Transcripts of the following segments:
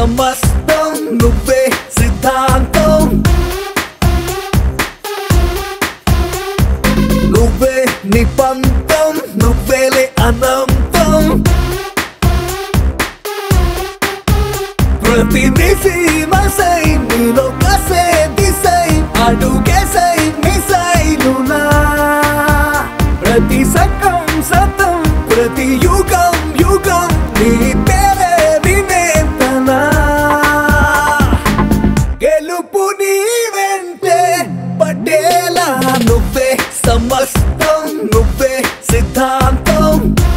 సమస్తం నువ్వే సిద్ధాంతం నువ్వే నిపంతం నువ్వేలే అనంతం ప్రతినిధి మసై నీలో కసే దిశై అడుగేసై మిసైలునా ప్రతి సకం సతం ప్రతి యుగం యుగం నీ పేరే వినేతనా గెలుపు నీ వెంటే పటేలా నువ్వే సమస్తం నువ్వే సిద్ధాంతం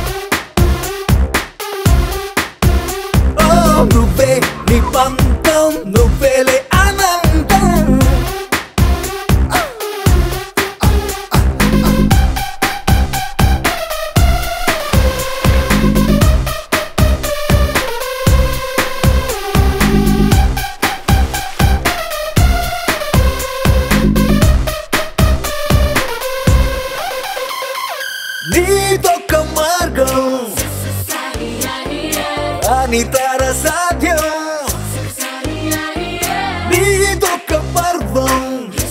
ఓ నువ్వే నిపంతం నువ్వేలే అనంతం నీదొక్క మార్గం అని తర సాధ్యం నీదొక్క పర్వం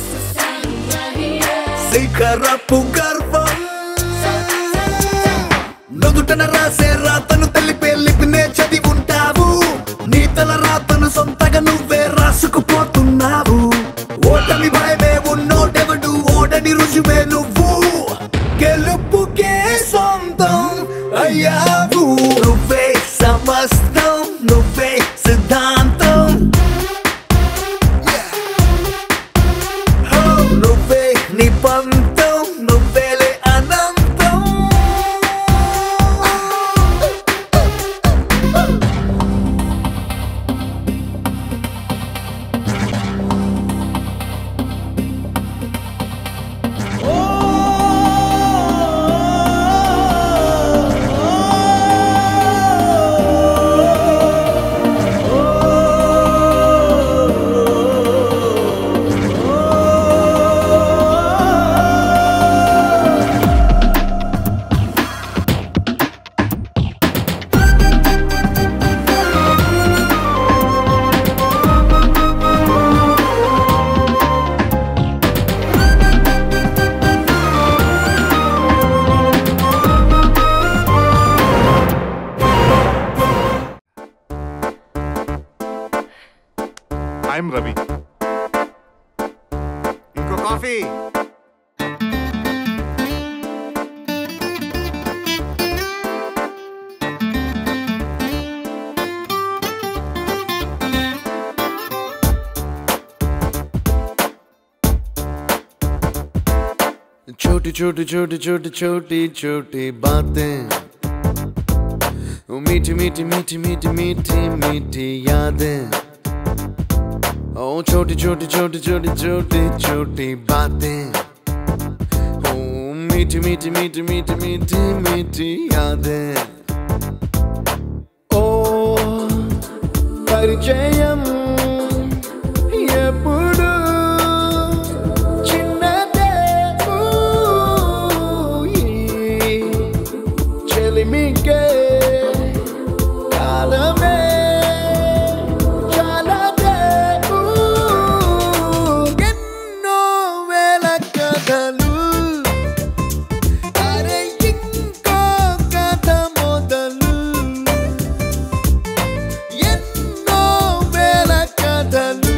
శిఖరపు గర్వం నుదుటన రాసే రాతను తెలిపే లిపినే చదివి ఉంటావు నీ తల రాతను సొంతగా నువ్వే రాసుకుపోతున్నావు ఓటమి భయమే ఉన్నోటెవడు ఓడని రుజువే నువ్వు గెలుపుకే సొంతం అయ్యావు నువ్వే సమస్తం నువ్వే సిద్ధాంతం Oh, నువ్వే నిపంతం నువ్వేలే అనంతం ఐఎమ్ రవి ఇంకో కాఫీ छोटी छोटी छोटी छोटी छोटी छोटी बातें वो मीठी मीठी मीठी मीठी मीठी मीठी यादें ओ छोटी छोटी छोटी छोटी छोटी छोटी बातें ओ मीठी मीठी मीठी मीठी मीठी मीठी यादें ओ పరిచయం ఎప్పుడు చిన్నదే ఊయి చెలిమికే కాలమే చాలదే ఊ. ఎన్నో వేల కథలు అరే ఇంకో కథ మొదలు ఎన్నో వేల కథలు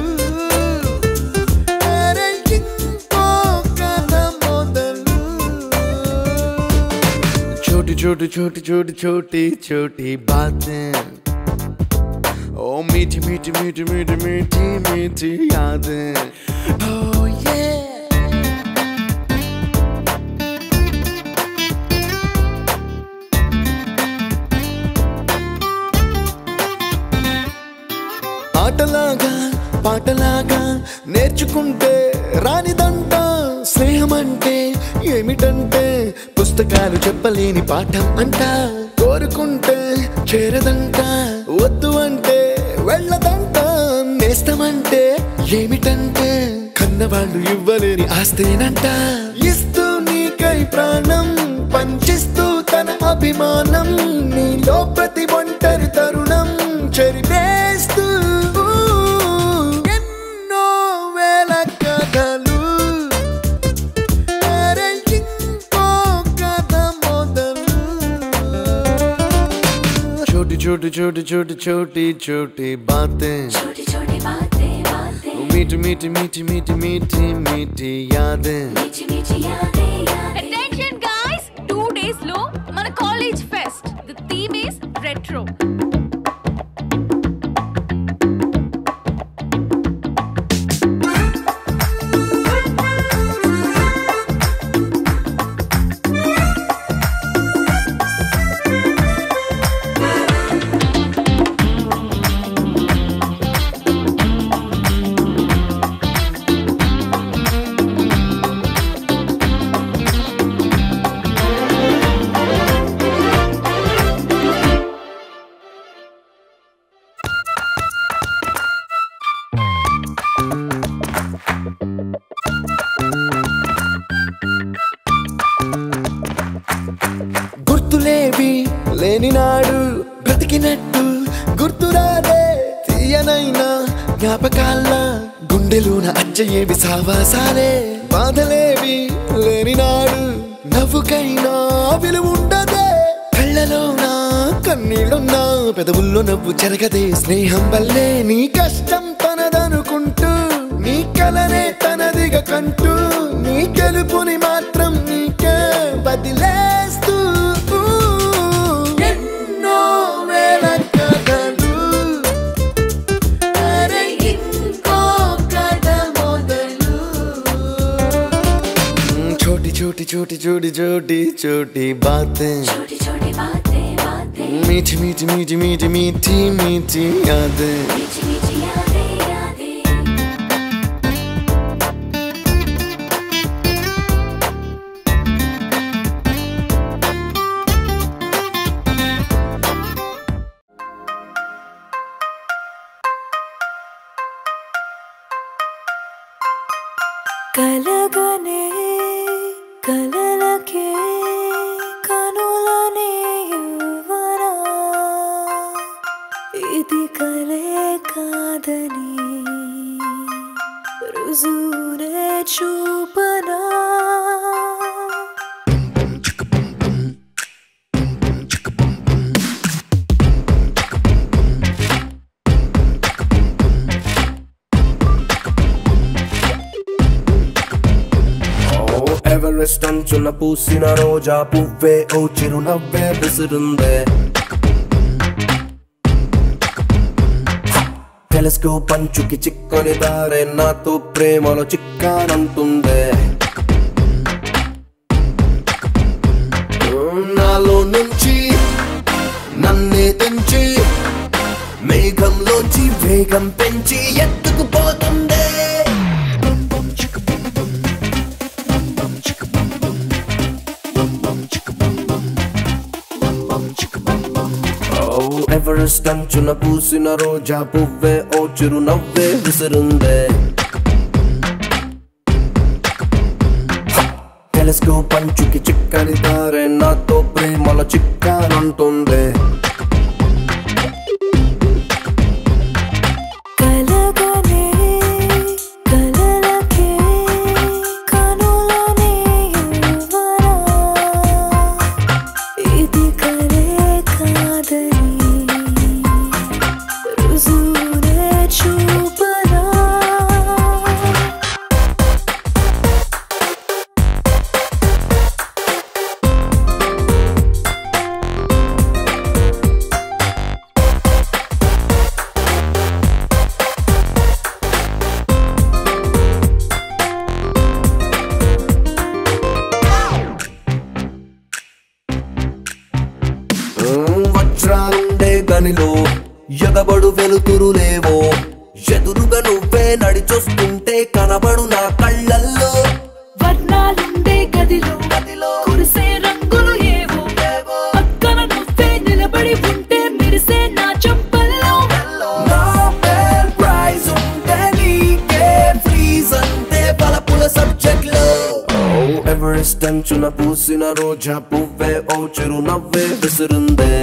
అరే ఇంకో కథ మొదలు छोटी छोटी छोटी छोटी छोटी छोटी बातें ओ मीठी मीठी मीठी मीठी मीठी मीठी यादें Oh yeah ఆటలాగా పాటలాగా నేర్చుకుంటే రానిదంట స్నేహం అంటే ఏమిటంటే పుస్తకాలు చెప్పలేని పాఠం అంట కోరుకుంటే చేరదంట వద్దు అంటే వెళ్ళదంట నేస్తమంటే ఏమిటంటే కన్నవాళ్ళు ఇవ్వలేని ఆస్తేనంట ఇస్తూ నీకై ప్రాణం పంచిస్తూ తన అభిమానం నీలో ప్రతి ఒంటరి తరుణం చెరిపేస్తూ छोटी छोटी छोटी बातें छोटी छोटी बातें बातें मीठी मीठी मीठी मीठी मीठी मीठी यादें मीठी मीठी यादें यादें అటెన్షన్ గాయ్స్ టూ డేస్ లో మన college fest the theme is retro గుర్తులేవి లేని నాడు బ్రతికినట్టు గుర్తురాదే తీయనైనా జ్ఞాపకాల గుండెలోన అచ్చయేవి సావాసాలే బాధలేవి లేని నాడు నవ్వుకైనా విలువుండదే కళ్ళలోన కన్నీళ్ళున్నా పెదవుల్లో నవ్వు చెరగదే స్నేహం వల్లే నీ కష్టం తనదనుకుంటూ నీ కలనే తనదిగా కంటూ నీ గెలుపుని మాత్రం నీకే బదిలేస్తూ ఎన్నో వేల కథలు అరే ఇంకో కథ మొదలు छोटी छोटी छोटी छोटी छोटी छोटी बातें छोटी छोटी बातें बातें मीठी मीठी मीठी मीठी मीठी मीठी यादें मीठी मीठी यादें यादें కలగనే కలలకే కనులనే యువరా ఇది కలే కాదని రుజువునే చూపనా ఓ ఎవరెస్ట్ అంచున పూసిన రోజా పువ్వే ఓ చిరునవ్వే విసురుందే టెలిస్కోప్ పంచుకి చిక్కని దారే నాతో ప్రేమలో చిక్కానంటుందే నాలో నుంచి నన్నే తెంచి మేఘంలోంచి వేగం పెంచి ఎత్తుకుపోతుందే ఓ ఎవరెస్ట్ అంచున పూసిన రోజా పువ్వే ఓ చిరునవ్వే విసురుందే టెలిస్కోప్ పంచుకి చిక్కని తారే నాతో ప్రేమల చిక్కానంటుందే కలగనే కలలకే కనులనే యువరా ఇది కలే కాదని రుజువునే చూపనా మ్మ్, వజ్రాలుండే గనిలో ఎగబడు వెలుతురులేవో ఎదురుగా నువ్వే నడిచొస్తుంటే కనబడు నా కళ్ళల్లో వర్ణాలుండే గదిలో కురిసే రంగులు ఏవో పక్కన నువ్వే నిలబడి ఉంటే మెరిసే నా చంపల్లో నోబెల్ ప్రైజ్ ఉంటే నీకే ఫ్రీజ్ అంతే బలపుల సబ్జెక్ట్ లో ఎవరెస్ట్ అంచున పూసిన రోజా పువ్వే ఓ చిరునవ్వే విసురుందే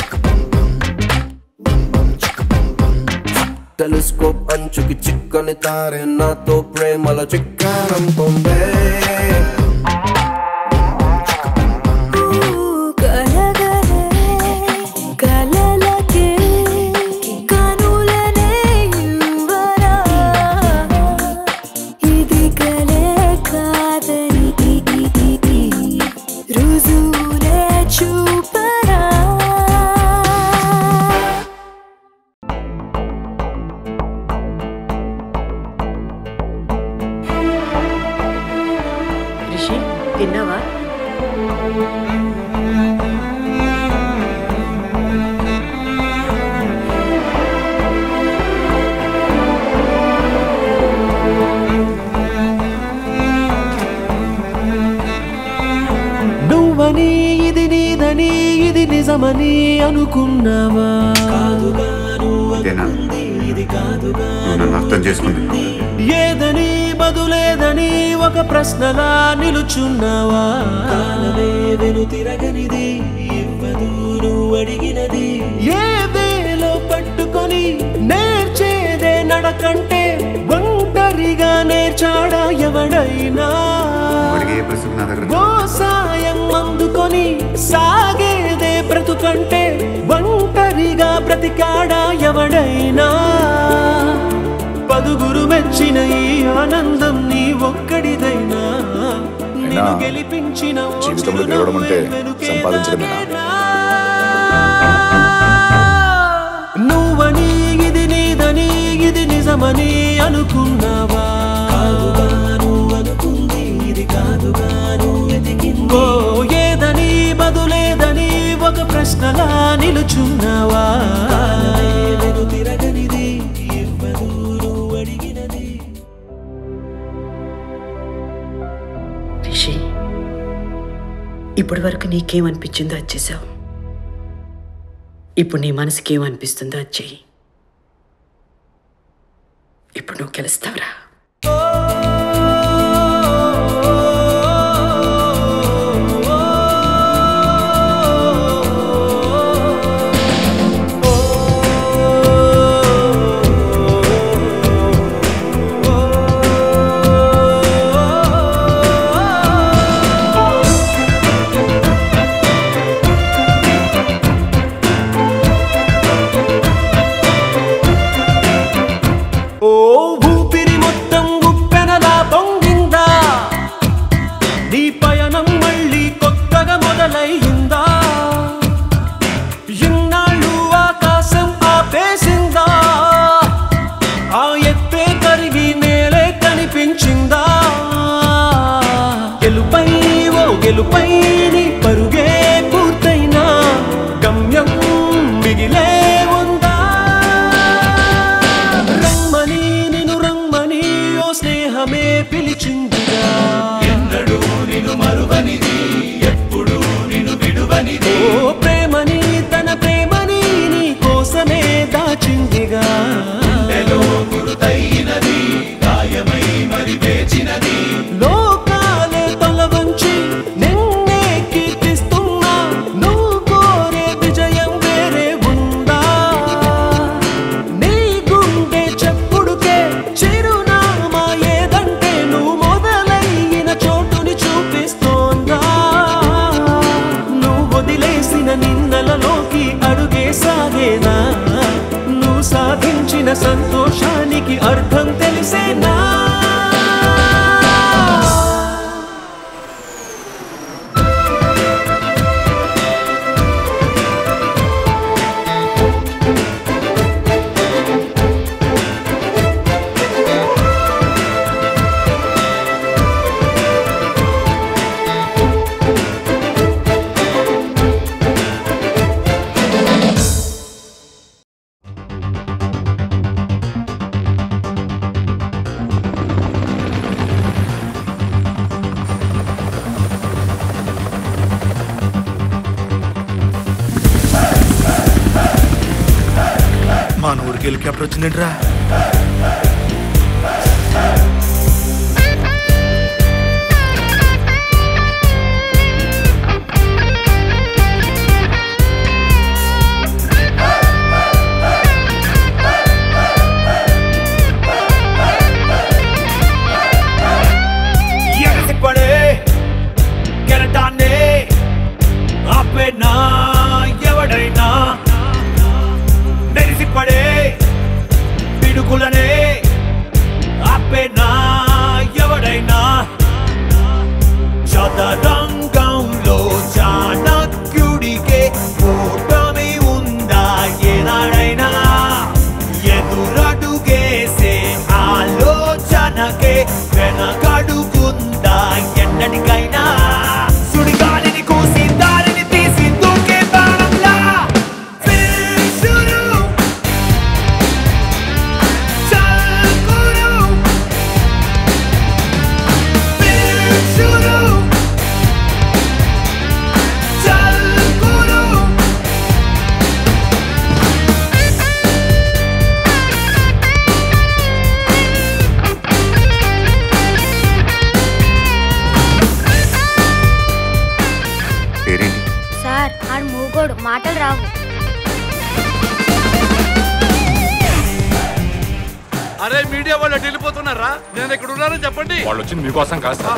టెలిస్కోప్ అంచుకి చిక్కని తారే నాతో ప్రేమల చిక్కారంటుందే కలగలే కలలకే విన్నావా నువ్వని ఇది నీదని ఇది నిజమని అనుకున్నావా కాదుగా ఇదేనా? నువ్వు నన్ను అర్థం చేసుకుంది ఏదని బదులేదని ఒక ప్రశ్నలా నిలుచున్నావా కాలమే వెను తిరగనిది ఇవ్వదు నువ్వు అడిగినది ఏ వేలో పట్టుకొని నేర్చేదే నడకంటే ఒంటరిగా నేర్చాడా ఎవడైనా వాడికి ఏ ప్రశ్న నా దగ్గర ఓ సాయం అందుకొని సాగేదే బ్రతుకంటే ఒంటరిగా బ్రతికాడా ఎవడైనా పదుగురు మెచ్చిన ఈ ఆనందం నీ ఒక్కడిదైనా నిన్ను గెలిపించిన ఓ జీవితంలో గెలవడం అంటే వెనుకే సంపాదించడమేనా? నాకేనా? నువ్వని ఇది నీదని ఇది నిజమని అనుకున్నావా కాదుగా నువ్వు అనుకుంది ఇది కాదుగా నువ్వు వెతికింది ఓ ఏదని బదులేదని ఒక ప్రశ్నలా నిలుచున్నావా వెను తిరగనిది ఇవ్వదు నువ్వు అడిగినది రిషి ఇప్పటి వరకు నీకేమనిపించిందో అది చేసావు ఇప్పుడు నీ మనసుకి ఏమనిపిస్తుందో అది చెయ్యి ఇప్పుడు నువ్వు గెలుస్తావురా ఓ ఊపిరి మొత్తం ఉప్పెనలా పొంగిందా నీ పయనం మళ్ళీ కొత్తగా మొదలయ్యిందా ఇన్నాళ్ళు ఆకాశం ఆపేసిందా ఆ ఎత్తే కరిగి నేలే కనిపించిందా గెలుపై ఓ గెలుపై నీ పరుగే పూర్తయినా గమ్యం మిగిలే ఉందా రమ్మని నిన్ను రమ్మని ఓ స్నేహమే పిలిచిందిగా ఎన్నడూ నిన్ను మరువనిది ఎప్పుడు నిన్ను విడువనిది ఓ ప్రేమని తన ప్రేమని నీ కోసమే దాచిందిగా గురుతైనది గాయమై మరి వేచినది లోకాలే తల వంచి నిన్నే కీర్తిస్తున్నా నువ్వు కోరే విజయం వేరే ఉందా నీ గుండె చెప్పుడుకే చిరునామా ఏదంటే నువ్వు మొదలైన చోటుని చూపిస్తోందా నువ్వు వదిలేసిన నిన్నలలోకి అడుగే సాగేనా నువ్వు సాధించిన సంతోషానికి అర్థం తెలిసేనా మన ఊరికి హెలికాప్టర్ వచ్చిందేంట్రా ఎగసిపడే కెరటాన్నే ఆపేనా ఎవడైనా మెరిసిపడే పిడుగులనే ఆపేనా ఎవడైనా చదరంగంలో చాణక్యుడికే కూటమి ఉందా ఏనాడైనా ఎదురడుగేసే ఆలోచనకే వెనకడుగుందా ఎన్నటికైనా అరే మీడియా వాళ్ళు అటు వెళ్ళిపోతున్నారా నేను ఇక్కడ ఉన్నానని చెప్పండి వాళ్ళు వచ్చింది మీకోసం కాదు సార్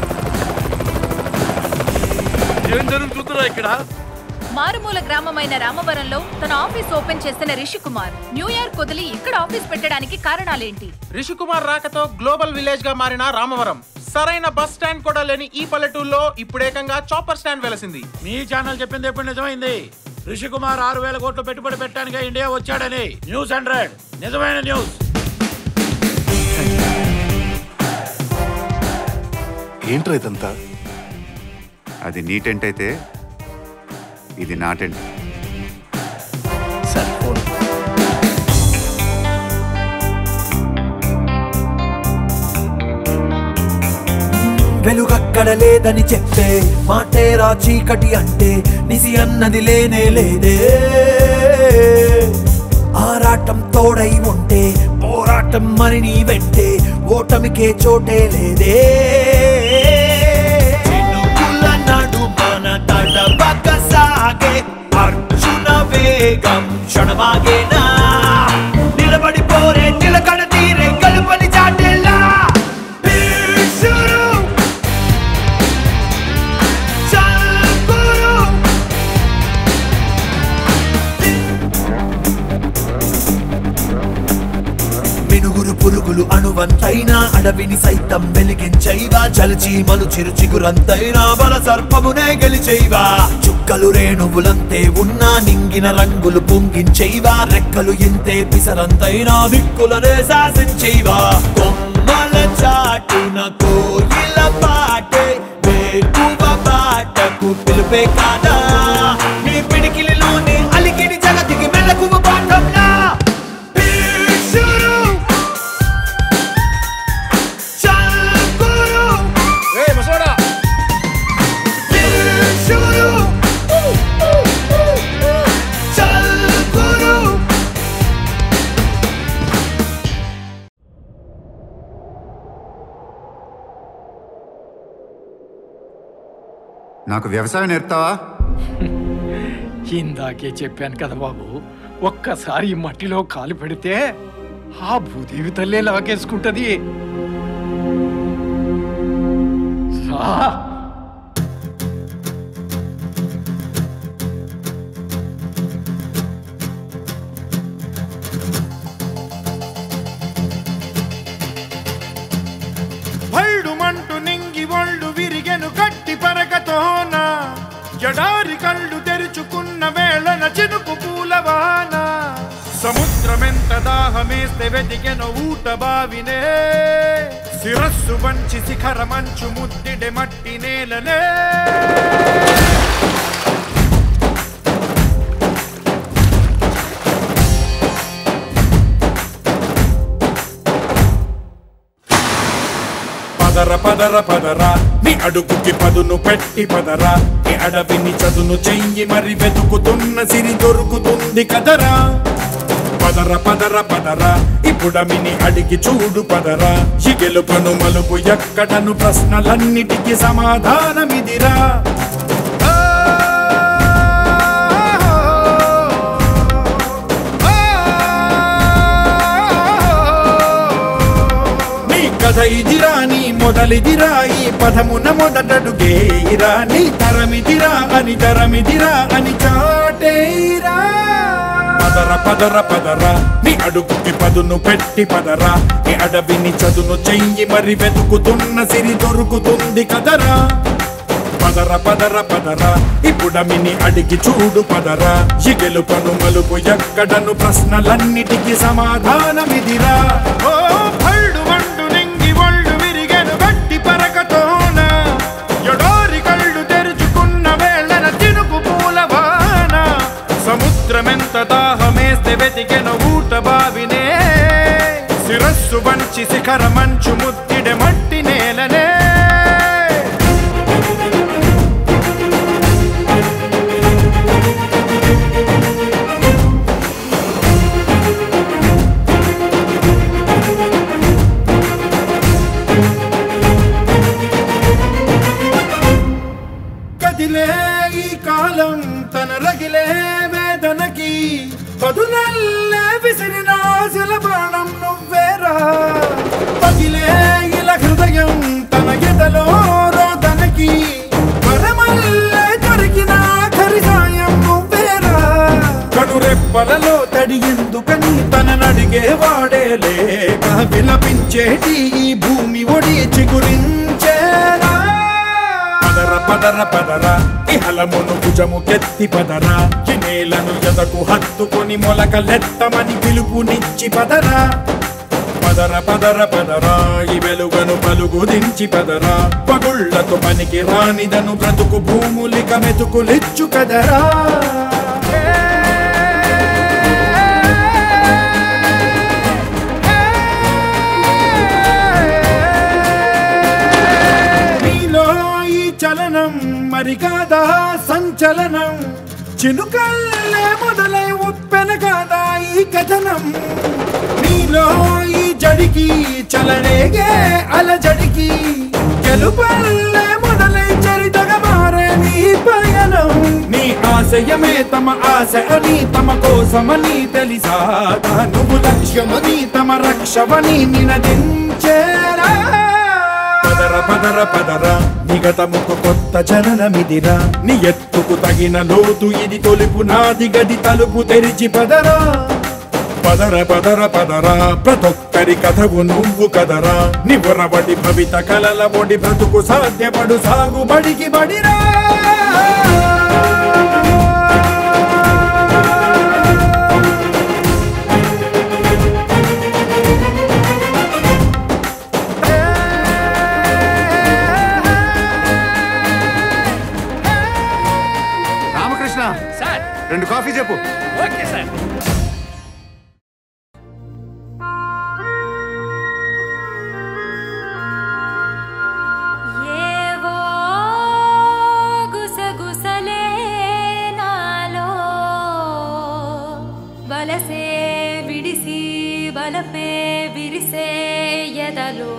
ఏం జరుగుతుందిరా ఇక్కడ మారుమూల గ్రామమైన రామవరంలో తన ఆఫీస్ ఓపెన్ చేసిన రిషి కుమార్ న్యూ ఇయర్ కొదిలి ఇక్కడ ఆఫీస్ పెట్టడానికి కారణాలేంటి రిషికుమార్ రాకతో గ్లోబల్ విలేజ్ గా మారిన రామవరం సరైన బస్ స్టాండ్ కూడా లేని ఈ పల్లెటూరులో ఇప్పుడేకంగా చాపర్ స్టాండ్ వెలసింది మీ ఛానల్ చెప్పింది ఎప్పుడు నిజమైంది రిషి కుమార్ ఆరు వేల కోట్లు పెట్టుబడి పెట్టడానికి ఇండియా వచ్చాడని న్యూస్ హండ్రెడ్ నిజమైన న్యూస్ ఏంట్రా ఇదంతా అది నీ టెంట్ అయితే ఇది నా టెంట్ సరే ఫోన్ వెలుగక్కడ లేదని చెప్పే మాటేరా చీకటి అంటే నిసి అన్నది లేనే లేదే ఆరాటం తోడై ఉంటే పోరాటం మరి నీ వెంటే ఓటమికే చోటే లేదే చినుకుల నడుమన తడబక సాగే అర్జున వేగం క్షణమాగేనా నిలబడిపోరే నిలకడ తీరే కలుపని చాటేలా భీషుడు చల్పురు మినుగురు పురుగులు అణువంతైనా అడవిని సైతం వెలిగించైవా చలిచి మలు చిరు చిగురంతైనా బల సర్పమునే గెలిచైవా చుక్కలు రేణువులంతే ఉన్నా నింగిన రంగులు పొంగించైవా రెక్కలు ఇంతే పిసరంతైనా దిక్కులనే శాసించైవా కొమ్మల చాటున కోయిల పాటే వేకువ బాటకు పిలిపే కాదా నీ పిడికిలిలోని అలికిడి జగతికి మెలకువ పాఠంలా భీషుడు చల్పురు భీషుడు చల్పురు నాకు వ్యవసాయం నేర్పుతావా ఇందాకే చెప్పాను కదా బాబు ఒక్కసారి ఈ మట్టిలో కాలు పెడితే ఆ భూదేవి తల్లే లాగేసుకుంటది రా. భైడుమంటూ నింగి ఒళ్ళు విరిగెను గట్టి పరకతోన జడారి కళ్ళు తెరుచుకున్న వేళన చినుకు పూలవాన సముద్రమెంత దాహమేస్తే వెతికెను ఊట బావినే శిరస్సు వంచి శిఖర మంచు ముద్దిడె మట్టి నేలనే పదర పదర పదరా నీ అడుగుకి పదును పెట్టి పదరా నీ అడవిని చదును చెయ్యి మరి వెతుకుతున్న సిరి దొరుకుతుంది కదరా పదర పదర పదరా ఇప్పుడమిని అడిగి చూడు పదరా ఈ గెలుపను మలుపు ఎక్కడను ప్రశ్నలన్నిటికీ సమాధానమిదిరా నీ కథ ఇదిరా నీ మొదలిదిరా ఈ పదమున మొదటడుగేయిరా నీ తరమిదిరా అని తరమిదిరా అని చాటేరా పదర పదర పదరా నీ అడుగుకి పదును పెట్టి పదరా నీ అడవిని చదును చెయ్యి మరి వెతుకుతున్న సిరి దొరుకుతుంది కదరా పదర పదర పదరా ఇప్పుడమిని అడిగి చూడు పదరా ఈ గెలుపను మలుపు ఎక్కడను ప్రశ్నలన్నిటికీ సమాధానమిదిరా ఓ భళ్ళు వండు నింగి ఒళ్ళు విరిగెను గట్టి పరకతోన ఎడోరి కళ్ళు తెరుచుకున్న వేళన చినుకు పూలవాన సముద్రమెంత దాహమేస్తే వెతికెను ఊట బావినే శిరస్సు వంచి శిఖర మంచు ముద్దిడె మట్టి నేలనే కదిలే ఈ కాలం తన రగిలే వేదనకి పదునల్లే విసిరిన శిల బాణం నువ్వేరా విలపించేటి ఈ భూమి ఒడి చిగురించేరా పదర పదర పదర ఇహలమును భుజము కెత్తి పదర ఈ నేలను ఎదకు హత్తుకొని మొలకలెత్తమని పిలుపునిచ్చి పదరా పదర పదర పదరా ఈ వెలుగను పలుగు దించి పదరా పగుళ్లతో పనికి రానిదను బ్రతుకు భూములిక మెతుకులిచ్చు కదరా నీలో ఈ చలనం మరి కాదా సంచలనం చినుకల్లే మొదలై ఉప్పెన కాదా ఈ కథనం నీలో ఈ జడికి చలనేగే అలజడికి గెలుపల్లే మొదలై చరితగా మారే నీ పయనం నీ ఆశయమే తమ ఆశ అని తమ కోసమని తెలిసా నువ్వు లక్ష్యమని తమ రక్షవని నినదించేరా పదర పదర పదర నిగతముకు కొత్త జననమిదిరా నీ ఎత్తుకు తగిన లోతు ఇది తొలుపు నాది గది తలుపు తెరిచి పదరా పదర పదర పదరా ప్రతొక్కరి కథవు నువ్వు కదరా నివరబడి భవిత కలల ఒడి బ్రతుకు సాధ్యపడు సాగుబడికి బడిరా రామకృష్ణ సార్ రెండు కాఫీ చెప్పు ఓకే సార్ ఏవో గుసగుసలే నాలో వలసే విడిసి బలపే విరిసే ఎదలో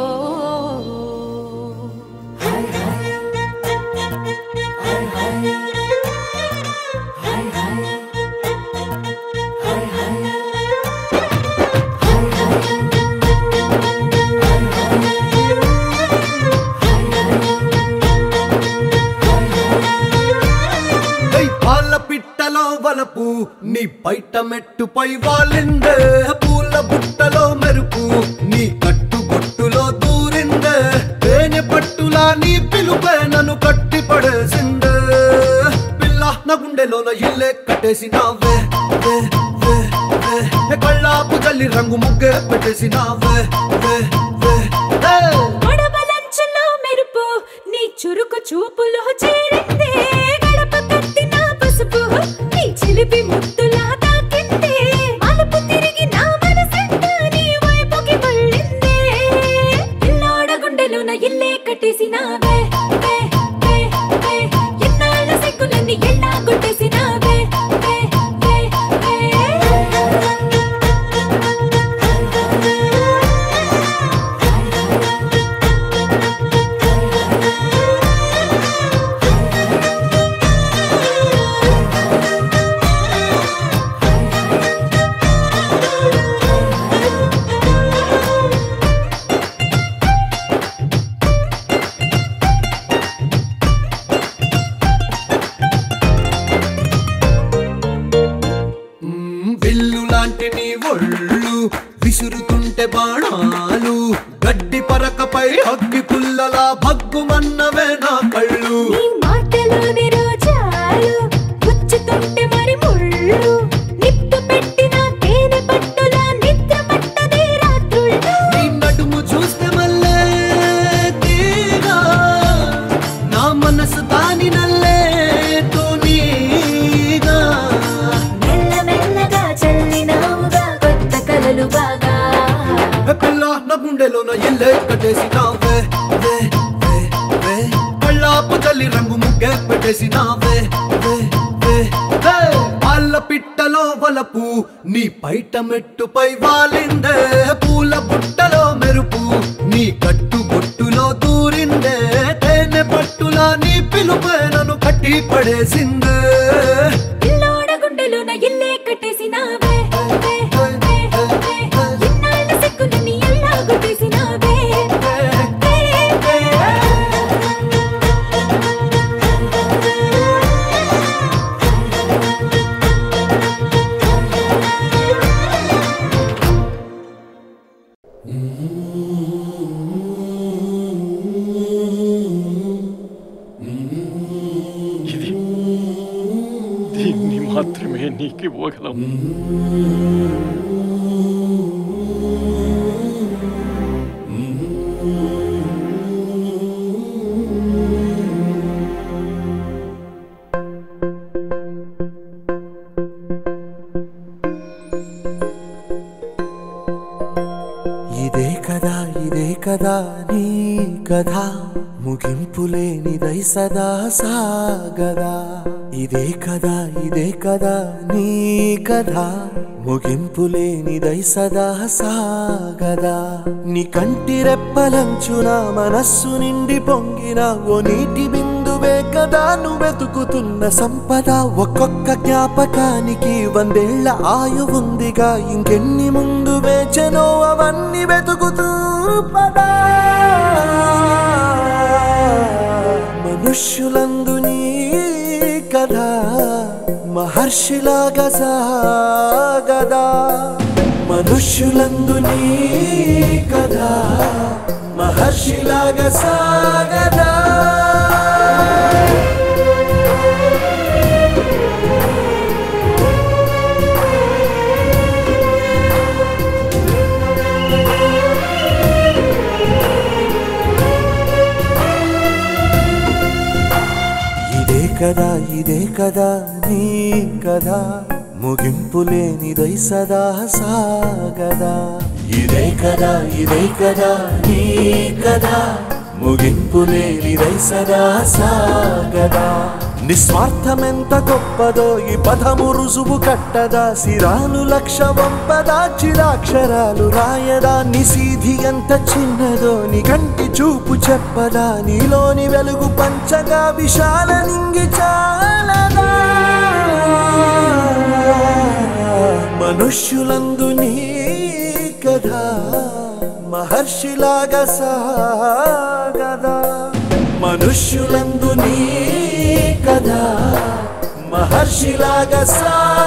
ఐ పాల పిట్టలో వలపు నీ బయట మెట్టుపై వాలిందే పూల బుట్టలో మెరుపు నీ కట్టు బొట్టులో దూరిందే తేనె పట్టులా నీ పిలుపే నన్ను కట్టి పడేసిందే పిల్ల నా గుండెలోన ఇల్లే కట్టేసినావే వే, వే, వే. ఏ కళ్ళాపు తల్లి రంగు ముగ్గే పెట్టేసినావే వే, వే, ఏ. గొడవలంచులో మెరుపు నీ చురుకు చూపులో చేరిందే గడప కట్టిన పసుపు నీ చిలిపి ముద్దులా తాకిందే మలుపు తిరిగి నా మనసంట నీ వైపుకి మళ్ళిందే పిల్లోడ గుండెలోన ఇల్లే కట్టేసినావే వే, వే, వే. ఎన్నాళ్ళ సిగ్గులన్నీ ఎళ్ళా కొట్టేసినావే వే, వే, వే. మ్మ్, విల్లు లాంటి నీ ఒళ్ళు విసురుతుంటే బాణాలు గడ్డి పరకపై అగ్గి పుల్లలా భగ్గుమన్నవే నా కళ్ళు నీ మాటలోని రోజాలు గుచ్చుతుంటే మరి ముళ్ళు నిప్పు పెట్టిన తేనె పట్టులా నిద్ర పట్టదే రాత్రుళ్ళు నీ నడుము చూస్తే మల్లే తీగా నా మనసు దాని నల్లే తూనీగా మెల్లమెల్లగా చల్లినావుగా కొత్త కలలు బాగా ఏ పిల్ల నా గుండెలోన ఇల్లే కట్టేసినావే వే, వే, వే. కళ్ళాపు తల్లి రంగు ముగ్గే పెట్టేసినావే వే, వే, వే. పాల పిట్టలో వలపు నీ పైట మెట్టుపై వాలిందే పూల బుట్టలో మెరుపు నీ కట్టు బొట్టులో దూరిందే తేనె పట్టులా నీ పిలుపే నన్ను కట్టి పడేసిందే పిల్లోడ గుండెలోన ఇల్లే కట్టేసినావే వే, వే, వే. ఇన్నాళ్ళ సిగ్గులన్నీ ఎల్లా కొట్టేసినావే వే, వే. ఇది దీన్ని మాత్రమే నీకు ఇవ్వగలం ఇదే కదా ఇదే కదా నీ కథ ముగింపు లేనిదై సదా సాగదా ఇదే కదా ఇదే కదా నీ కథ ముగింపు లేనిదై సదా సాగదా నీ కంటి రెప్పలంచున మనస్సు నిండి పొంగిన ఓ నీటి బిందువే కదా నువ్వు వెతుకుతున్న సంపద ఒక్కొక్క జ్ఞాపకానికి వందేళ్ల ఆయువుందిగా ఇంకెన్ని ముందు వేచనో అవన్నీ వెతుకుతూ పదా మనుష్యులందు నీ కథ మహర్షిలాగా సాగదా మనుష్యులందు నీ కథ మహర్షిలాగా సాగదా ఇదే కదా ఇదే కదా నీ కదా ముగింపు లేనిదై సదా సాగదా ఇదే కదా ఇదే కదా నీ కదా ముగింపు లేనిదై సదా సాగదా నిస్వార్థమెంత గొప్పదో ఈ పదము రుజువు కట్టదా సిరాలు లక్ష వంపదా చిరాక్షరాలు రాయదా నిసీధి ఎంత చిన్నదో నీ కంటి చూపు చెప్పదా నీలోని వెలుగు పంచగా విశాల నింగి చాలదా మనుష్యులందు నీ కథ మహర్షిలాగా సాగదా మనుష్యులందు నీ కథ మహర్షిలాగా సాగదా